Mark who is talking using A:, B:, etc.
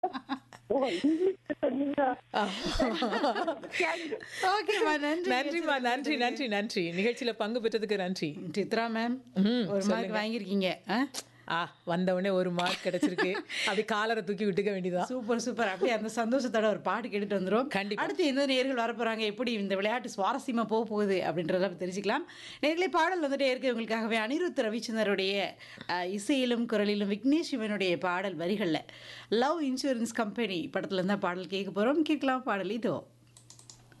A: ஓ இங்கிலீஷ்ல சொன்னீங்க
B: ஓகேம்மா நன்றி
C: நன்றிம்மா நன்றி நன்றி நன்றி நிகழ்ச்சியில பங்கு பெற்றதுக்கு நன்றி
B: சித்ரா மேம்
C: ம்,
B: ஒரு மார்க் வாங்கியிருக்கீங்க ஆ?
C: ஆ வந்த உடனே ஒரு மார்க் கிடைச்சிருக்கு அப்படி காலரை தூக்கி விட்டுக்க வேண்டியதான்
B: சூப்பர் சூப்பர் அப்படியே அந்த சந்தோஷத்தோட ஒரு பாட்டு கேட்டுட்டு வந்துரும்
C: கண்டிப்பா.
B: அடுத்து எந்த நேர்கள் வரப்போறாங்க எப்படி இந்த விளையாட்டு சுவாரஸ்யமா போக போகுது அப்படின்றத நம்ம தெரிஞ்சுக்கலாம் நேர்களே பாடல் வந்துட்டே இருக்கு உங்களுக்காகவே அனிருத் ரவிச்சந்தருடைய அஹ், இசையிலும் குரலிலும் விக்னேஷ் சிவனுடைய பாடல் வரிகளில் லவ் இன்சூரன்ஸ் கம்பெனி படத்துல இருந்தா பாடல் கேட்க போறோம் கேட்கலாம் பாடல் இதோ